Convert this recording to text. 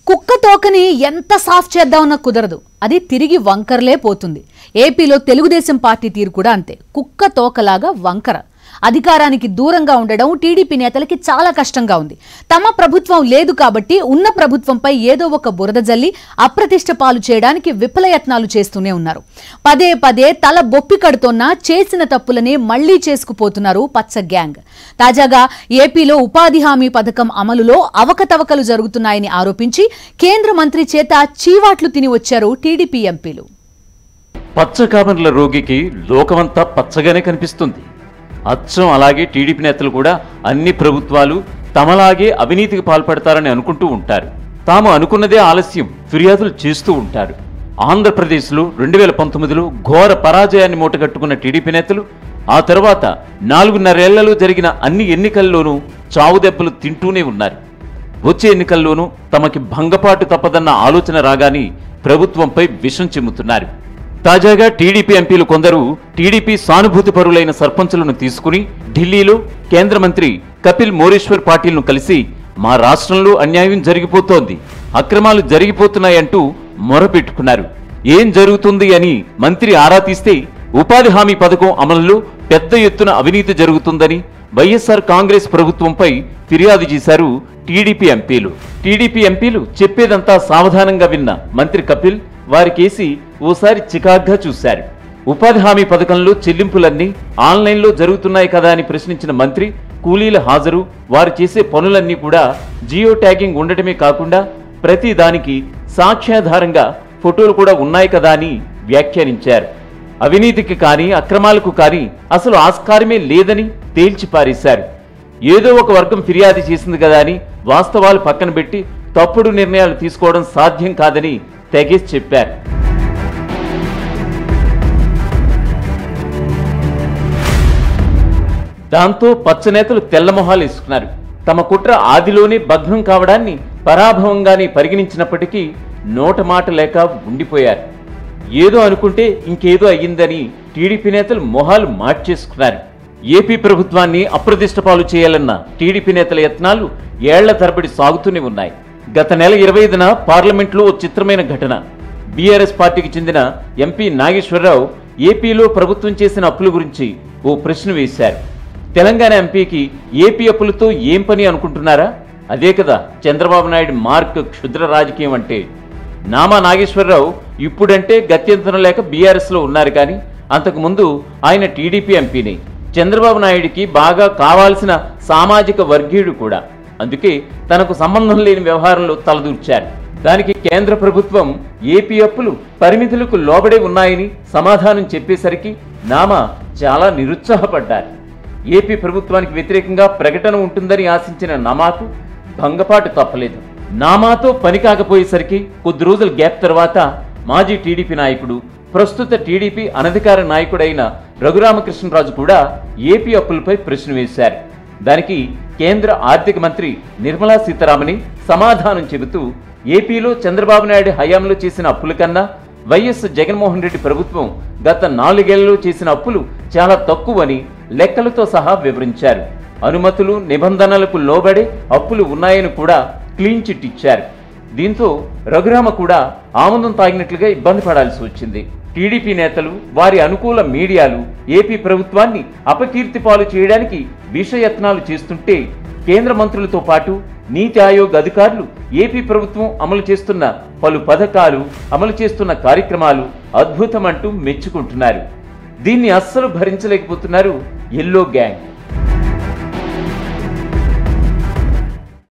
కుక్క తోకని ఎంత సాఫ్ చేద్దామన్నా కుదరదు అది తిరిగి వంకరలే పోతుంది ఏపీలో తెలుగుదేశం పార్టీ తీరు కూడా అంతే కుక్క తోకలాగా వంకర అధికారానికి దూరంగా ఉండడం టీడీపీ నేతలకి చాలా కష్టంగా ఉంది తమ ప్రభుత్వం లేదు కాబట్టి ఉన్న ప్రభుత్వంపై ఏదో ఒక బురద జల్లి అప్రతిష్ట పాలు చేయడానికి విఫలయత్నాలు చేస్తూనే ఉన్నారు పదే పదే తల బొప్పి కడుతోన్నా చేసిన తప్పులనే మళ్లీ చేసుకుపోతున్నారు పచ్చ గ్యాంగ్ తాజాగా ఏపీలో ఉపాధి హామీ పథకం అమలులో అవకతవకలు జరుగుతున్నాయని ఆరోపించి కేంద్ర మంత్రి చేత చీవాట్లు తిని వచ్చారు టీడీపీ ఎంపీలు పచ్చకామర్ల రోగికి లోకమంతా పచ్చగానే కనిపిస్తుంది అచ్చం అలాగే టీడీపీ నేతలు కూడా అన్ని ప్రభుత్వాలు తమలాగే అవినీతికి పాల్పడతారని అనుకుంటూ ఉంటారు తాము అనుకున్నదే ఆలస్యం ఫిర్యాదులు చేస్తూ ఉంటారు ఆంధ్రప్రదేశ్లో రెండు వేల పంతొమ్మిదిలో ఘోర పరాజయాన్ని మూటగట్టుకున్న టీడీపీ నేతలు ఆ తర్వాత నాలుగున్నరేళ్లలో జరిగిన అన్ని ఎన్నికల్లోనూ చావు దెబ్బలు తింటూనే ఉన్నారు వచ్చే ఎన్నికల్లోనూ తమకి భంగపాటు తప్పదన్న ఆలోచన రాగాని ప్రభుత్వంపై విషం చిమ్ముతున్నారు తాజాగా టీడీపీ ఎంపీలు కొందరు టీడీపీ సానుభూతి పరులైన సర్పంచులను తీసుకుని ఢిల్లీలో కేంద్ర మంత్రి కపిల్ మోరేశ్వర్ పాటిల్ను కలిసి మా రాష్ట్రంలో అన్యాయం జరిగిపోతోంది అక్రమాలు జరిగిపోతున్నాయంటూ మొరపెట్టుకున్నారు ఏం జరుగుతుంది అని మంత్రి ఆరా తీస్తే ఉపాధి హామీ పథకం అమలులో పెద్ద ఎత్తున అవినీతి జరుగుతుందని వైఎస్ఆర్ కాంగ్రెస్ ప్రభుత్వంపై ఫిర్యాదు చేశారు టీడీపీ ఎంపీలు టీడీపీ ఎంపీలు చెప్పేదంతా సావధానంగా విన్న మంత్రి కపిల్ వారికేసి ఓసారి చికాగ్గా చూశారు ఉపాధి హామీ పథకంలో చెల్లింపులన్నీ ఆన్లైన్లో జరుగుతున్నాయి కదా అని ప్రశ్నించిన మంత్రి కూలీల హాజరు వారు చేసే పనులన్నీ కూడా జియో ట్యాగింగ్ ఉండటమే కాకుండా ప్రతి దానికి సాక్ష్యాధారంగా ఫోటోలు కూడా ఉన్నాయి కదా అని వ్యాఖ్యానించారు అవినీతికి కానీ అక్రమాలకు కానీ అసలు ఆస్కారమే లేదని తేల్చి పారేశారు ఏదో ఒక వర్గం ఫిర్యాదు చేసింది కదా అని వాస్తవాలు పక్కన పెట్టి తప్పుడు నిర్ణయాలు తీసుకోవడం సాధ్యం కాదని తెగేసి చెప్పారు దాంతో పచ్చనేతలు తెల్లమొహాలు ఇస్తున్నారు తమ కుట్ర ఆదిలోనే భగ్నం కావడాన్ని పరాభవంగానే పరిగణించినప్పటికీ నోట మాట లేక ఉండిపోయారు ఏదో అనుకుంటే ఇంకేదో అయ్యిందని టీడీపీ నేతలు మొహాలు మార్చేసుకున్నారు ఏపీ ప్రభుత్వాన్ని అప్రతిష్టపాలు చేయాలన్న టీడీపీ నేతల యత్నాలు ఏళ్ల తరబడి సాగుతూనే ఉన్నాయి గత నెల ఇరవై ఐదున పార్లమెంట్లో ఓ చిత్రమైన ఘటన బీఆర్ఎస్ పార్టీకి చెందిన ఎంపీ నాగేశ్వరరావు ఏపీలో ప్రభుత్వం చేసిన అప్పుల గురించి ఓ ప్రశ్న వేశారు తెలంగాణ ఎంపీకి ఏపీ అప్పులతో ఏం పని అనుకుంటున్నారా అదే కదా చంద్రబాబు నాయుడు మార్క్ క్షుద్ర రాజకీయం అంటే నామా నాగేశ్వరరావు ఇప్పుడంటే గత్యంతరం లేక బీఆర్ఎస్లో ఉన్నారు కానీ అంతకుముందు ఆయన టీడీపీ ఎంపీని చంద్రబాబు నాయుడికి బాగా కావాల్సిన సామాజిక వర్గీయుడు కూడా అందుకే తనకు సంబంధం లేని వ్యవహారంలో తలదూర్చారు దానికి కేంద్ర ప్రభుత్వం ఏపీ అప్పులు పరిమితులకు లోబడే ఉన్నాయని సమాధానం చెప్పేసరికి నామా చాలా నిరుత్సాహపడ్డారు ఏపీ ప్రభుత్వానికి వ్యతిరేకంగా ప్రకటన ఉంటుందని ఆశించిన నమాకు భంగపాటు తప్పలేదు నామాతో పని కాకపోయేసరికి కొద్ది రోజుల గ్యాప్ తర్వాత మాజీ టీడీపీ నాయకుడు ప్రస్తుత టీడీపీ అనధికార నాయకుడైన రఘురామకృష్ణరాజు కూడా ఏపీ అప్పులపై ప్రశ్న వేశారు దానికి కేంద్ర ఆర్థిక మంత్రి నిర్మలా సీతారామని సమాధానం చెబుతూ ఏపీలో చంద్రబాబు నాయుడు హయాంలో చేసిన అప్పుల కన్నా వైఎస్ జగన్మోహన్ రెడ్డి ప్రభుత్వం గత నాలుగేళ్లలో చేసిన అప్పులు చాలా తక్కువని లెక్కలతో సహా వివరించారు అనుమతులు నిబంధనలకు లోబడే అప్పులు ఉన్నాయని కూడా క్లీన్ చిట్ ఇచ్చారు దీంతో రఘురామ కూడా ఆనందం తాగినట్లుగా ఇబ్బంది పడాల్సి వచ్చింది టీడీపీ నేతలు వారి అనుకూల మీడియాలు ఏపీ ప్రభుత్వాన్ని అపకీర్తి పాలు చేయడానికి విషయత్నాలు చేస్తుంటే కేంద్ర మంత్రులతో పాటు నీతి ఆయోగ్ అధికారులు ఏపీ ప్రభుత్వం అమలు చేస్తున్న పలు పథకాలు అమలు చేస్తున్న కార్యక్రమాలు అద్భుతమంటూ మెచ్చుకుంటున్నారు దీన్ని అస్సలు భరించలేకపోతున్నారు ఎల్లో గ్యాంగ్